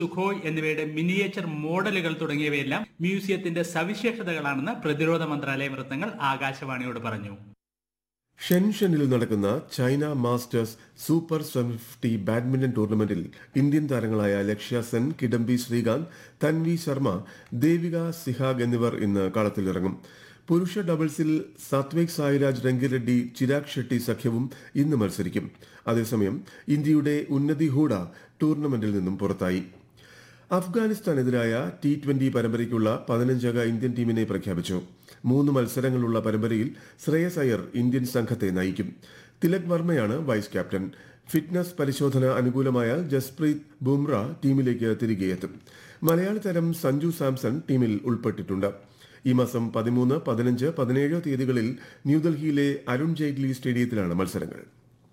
Sukhoi എന്നിവയുടെ miniature മോഡലുകൾ തുടങ്ങിയവയെല്ലാം മ്യൂസിയത്തിന്റെ സവിശേഷതകളാണെന്ന് പ്രതിരോധ മന്ത്രാലയ വൃത്തങ്ങൾ ആകാശവാണിയോട് പറഞ്ഞു ഷെൻഷനിൽ നടക്കുന്ന China masters super seven fifty badminton ടൂർണമെന്റിൽ ഇന്ത്യൻ താരങ്ങളായ ലക്ഷ്യ സെൻ കിഡംബി ശ്രീകാന്ത് തൻവി ശർമ്മ ദേവിക സിഹാഗ് എന്നിവർ ഇന്ന് കളത്തിലിറങ്ങും പുരുഷ ഡബിൾസിൽ സാത്വിക് സായിരാജ് രംഗിറെഡ്ഡി ചിരാഗ് ഷെട്ടി സഖ്യവും ഇന്ന് മത്സരിക്കും അതേസമയം ഇന്ത്യയുടെ ഉന്നതി ഹൂഡ ടൂർണമെന്റിൽ നിന്നും പുറത്തായി അഫ്ഗാനിസ്ഥാനെതിരായ ടി ട്വന്റി പരമ്പരയ്ക്കുള്ള പതിനഞ്ചംഗ ഇന്ത്യൻ ടീമിനെ പ്രഖ്യാപിച്ചു മൂന്ന് മത്സരങ്ങളുള്ള പരമ്പരയിൽ ശ്രേയസ് അയ്യർ ഇന്ത്യൻ സംഘത്തെ നയിക്കും തിലക് വർമ്മയാണ് വൈസ് ക്യാപ്റ്റൻ ഫിറ്റ്നസ് പരിശോധന അനുകൂലമായാൽ ജസ്പ്രീത് ബുംറ ടീമിലേക്ക് തിരികെ എത്തും മലയാളി താരം സഞ്ജു സാംസൺ ടീമിൽ ഉൾപ്പെട്ടിട്ടുണ്ട് ഈ മാസം പതിമൂന്ന് പതിനഞ്ച് പതിനേഴ് തീയതികളിൽ ന്യൂഡൽഹിയിലെ അരുൺ ജെയ്റ്റ്ലി സ്റ്റേഡിയത്തിലാണ് മത്സരങ്ങൾ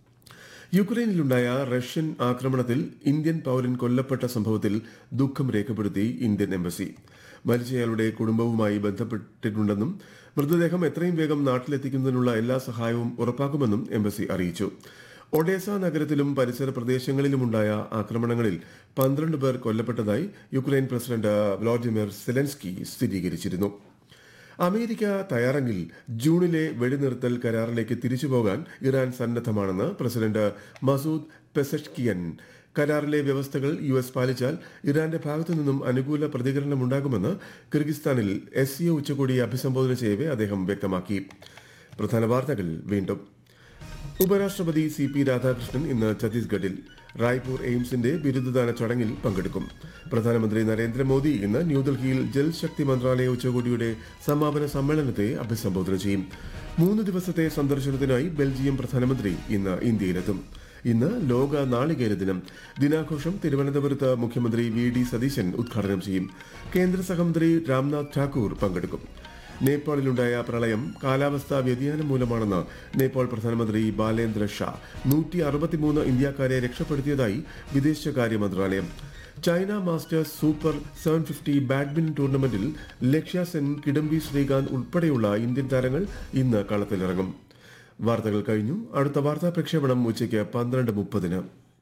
യുക്രൈനിലുണ്ടായ റഷ്യൻ ആക്രമണത്തിൽ ഇന്ത്യൻ പൌരൻ കൊല്ലപ്പെട്ട സംഭവത്തിൽ ദുഃഖം രേഖപ്പെടുത്തി ഇന്ത്യൻ എംബസി മരിച്ചയാളുടെ കുടുംബവുമായി ബന്ധപ്പെട്ടിട്ടുണ്ടെന്നും മൃതദേഹം എത്രയും വേഗം നാട്ടിലെത്തിക്കുന്നതിനുള്ള എല്ലാ സഹായവും ഉറപ്പാക്കുമെന്നും എംബസി അറിയിച്ചു ഒഡേസ നഗരത്തിലും പരിസര പ്രദേശങ്ങളിലുമുണ്ടായ ആക്രമണങ്ങളിൽ പന്ത്രണ്ട് പേർ കൊല്ലപ്പെട്ടതായി യുക്രൈൻ പ്രസിഡന്റ് വ്ളാഡിമിർ സെലൻസ്കി സ്ഥിരീകരിച്ചിരുന്നു അമേരിക്ക തയ്യാറെങ്കിൽ ജൂണിലെ വെടിനിർത്തൽ കരാറിലേക്ക് തിരിച്ചുപോകാൻ ഇറാൻ സന്നദ്ധമാണെന്ന് പ്രസിഡന്റ് മസൂദ് പെസഷ്കിയൻ കരാറിലെ വ്യവസ്ഥകൾ യു എസ് പാലിച്ചാൽ ഇറാന്റെ ഭാഗത്തു നിന്നും അനുകൂല പ്രതികരണമുണ്ടാകുമെന്ന് കിർഗിസ്ഥാനിൽ എസ് സി ഉച്ചകോടിയെ അഭിസംബോധന ചെയ്യവെ അദ്ദേഹം വ്യക്തമാക്കി പ്രധാന വാർത്തകൾ വീണ്ടും ഉപരാഷ്ട്രപതി സി പി രാധാകൃഷ്ണൻ ഇന്ന് ഛത്തീസ്ഗഡിൽ റായ്പൂർ എയിംസിന്റെ ബിരുദദാന ചടങ്ങിൽ പങ്കെടുക്കും പ്രധാനമന്ത്രി നരേന്ദ്രമോദി ഇന്ന് ന്യൂഡൽഹിയിൽ ജൽശക്തി മന്ത്രാലയ ഉച്ചകോടിയുടെ സമാപന സമ്മേളനത്തെ അഭിസംബോധന ചെയ്യും മൂന്ന് ദിവസത്തെ സന്ദർശനത്തിനായി ബെൽജിയം പ്രധാനമന്ത്രി ഇന്ന് ഇന്ത്യയിലെത്തും ഇന്ന് ലോക നാളികേര ദിനം ദിനാഘോഷം തിരുവനന്തപുരത്ത് മുഖ്യമന്ത്രി വി ഡി സതീശൻ ഉദ്ഘാടനം ചെയ്യും കേന്ദ്ര സഹമന്ത്രി രാംനാഥ് ഠാക്കൂർ പങ്കെടുക്കും നേപ്പാളിലുണ്ടായ പ്രളയം കാലാവസ്ഥാ വ്യതിയാനം മൂലമാണെന്ന് നേപ്പാൾ പ്രധാനമന്ത്രി ബാലേന്ദ്ര ഷാ നൂറ്റി അറുപത്തിമൂന്ന് ഇന്ത്യക്കാരെ രക്ഷപ്പെടുത്തിയതായി വിദേശകാര്യ മന്ത്രാലയം China masters super seven fifty badminton ടൂർണമെന്റിൽ ലക്ഷ്യ സെൻ കിഡംബി ശ്രീകാന്ത് ഉൾപ്പെടെയുള്ള ഇന്ത്യൻ താരങ്ങൾ ഇന്ന് കളത്തിലിറങ്ങും വാർത്തകൾ കഴിഞ്ഞു അടുത്ത വാർത്താ പ്രക്ഷേപണം ഉച്ചയ്ക്ക് പന്ത്രണ്ട് മുപ്പതിന്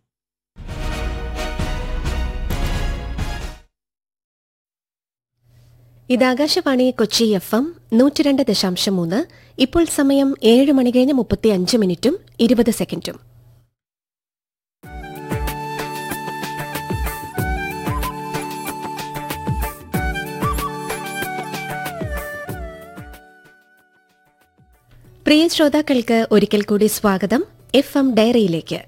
ഇത് ആകാശവാണി കൊച്ചി എഫ് എം നൂറ്റിരണ്ട് ദശാംശം മൂന്ന് ഇപ്പോൾ സമയം ഏഴ് മണി കഴിഞ്ഞ് മുപ്പത്തി അഞ്ച് മിനിറ്റും ഇരുപത് സെക്കൻഡും പ്രിയ ശ്രോതാക്കൾക്ക് ഒരിക്കൽ കൂടി സ്വാഗതം എഫ് എം ഡയറിയിലേക്ക്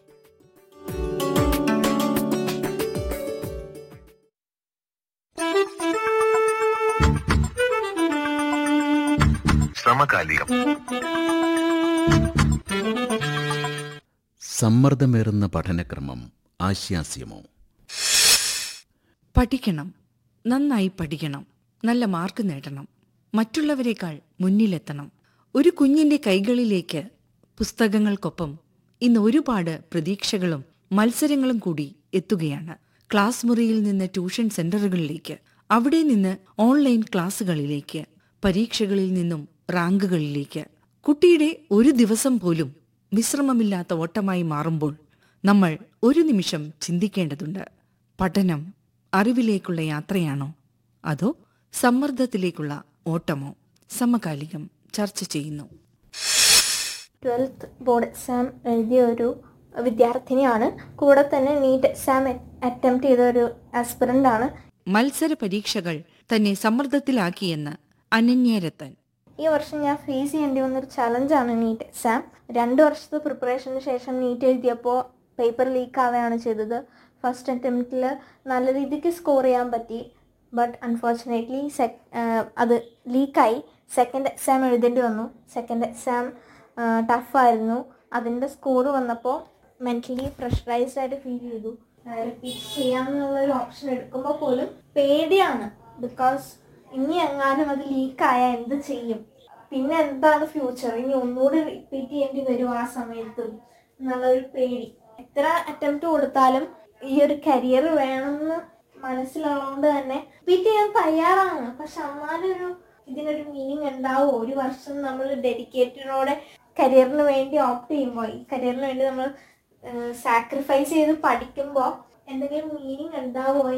സമകാലികം സമ്മർദ്ദമേറുന്ന പഠനക്രമം ആശ്വാസ്യമോ പഠിക്കണം നന്നായി പഠിക്കണം നല്ല മാർക്ക് നേടണം മറ്റുള്ളവരെക്കാൾ മുന്നിലെത്തണം ഒരു കുഞ്ഞിന്റെ കൈകളിലേക്ക് പുസ്തകങ്ങൾക്കൊപ്പം ഇന്ന് ഒരുപാട് പ്രതീക്ഷകളും മത്സരങ്ങളും കൂടി എത്തുകയാണ് ക്ലാസ് മുറിയിൽ നിന്ന് ട്യൂഷൻ സെന്ററുകളിലേക്ക് അവിടെ നിന്ന് ഓൺലൈൻ ക്ലാസുകളിലേക്ക് പരീക്ഷകളിൽ നിന്നും റാങ്കുകളിലേക്ക് കുട്ടിയുടെ ഒരു ദിവസം പോലും വിശ്രമമില്ലാത്ത ഓട്ടമായി മാറുമ്പോൾ നമ്മൾ ഒരു നിമിഷം ചിന്തിക്കേണ്ടതുണ്ട് പഠനം അറിവിലേക്കുള്ള യാത്രയാണോ അതോ സമ്മർദ്ദത്തിലേക്കുള്ള ഓട്ടമോ സമകാലികം ചർച്ച ചെയ്യുന്നു ട്വൽത്ത് ബോർഡ് എക്സാം എഴുതിയ ഒരു വിദ്യാർത്ഥിനിയാണ് കൂടെ തന്നെ നീറ്റ് എക്സാം അറ്റംപ്റ്റ് ചെയ്ത ഒരു ആസ്പിറന്റ് ആണ് മത്സര പരീക്ഷകൾ തന്നെ സമ്മർദ്ദത്തിലാക്കിയെന്ന് അനന്യരത്തൻ ഈ വർഷം ഞാൻ ഫേസ് ചെയ്യേണ്ടി വന്നൊരു ചലഞ്ചാണ് നീറ്റ് എക്സാം രണ്ട് വർഷത്തെ പ്രിപ്പറേഷന് ശേഷം നീറ്റ് എഴുതിയപ്പോൾ പേപ്പർ ലീക്ക് ആവുകയാണ് ചെയ്തത് ഫസ്റ്റ് അറ്റംപ്റ്റിൽ നല്ല രീതിക്ക് സ്കോർ ചെയ്യാൻ പറ്റി ബട്ട് അൺഫോർച്ചുനേറ്റ്ലി സെക് അത് ലീക്കായി സെക്കൻഡ് എക്സാം എഴുതേണ്ടി വന്നു സെക്കൻഡ് എക്സാം ടഫായിരുന്നു അതിൻ്റെ സ്കോർ വന്നപ്പോൾ മെൻ്റലി പ്രഷറൈസ്ഡ് ആയിട്ട് ഫീൽ ചെയ്തു റിപ്പീറ്റ് ചെയ്യാമെന്നുള്ള ഒരു ഓപ്ഷൻ എടുക്കുമ്പോൾ പോലും പേടിയാണ് ബിക്കോസ് ഇനി എങ്ങാനും അത് ലീക്കായാൽ എന്ത് ചെയ്യും പിന്നെ എന്താണ് ഫ്യൂച്ചർ ഇനി ഒന്നുകൂടി റിപ്പീറ്റ് ചെയ്യേണ്ടി വരും ആ സമയത്ത് എന്നുള്ളൊരു പേടി എത്ര അറ്റംപ്റ്റ് കൊടുത്താലും ഈ ഒരു കരിയർ വേണമെന്ന് മനസ്സിലുള്ളതുകൊണ്ട് തന്നെ റിപ്പീറ്റ് ചെയ്യാൻ തയ്യാറാണ് പക്ഷെ എന്നാലൊരു ഇതിനൊരു മീനിങ് ഉണ്ടാവും ഒരു വർഷം നമ്മൾ ഡെഡിക്കേറ്റഡോടെ കരിയറിന് വേണ്ടി ഓപ്റ്റ് ചെയ്യുമ്പോൾ ഈ കരിയറിന് വേണ്ടി നമ്മൾ സാക്രിഫൈസ് ചെയ്ത് പഠിക്കുമ്പോൾ എന്തെങ്കിലും മീനിങ് ഉണ്ടാവോ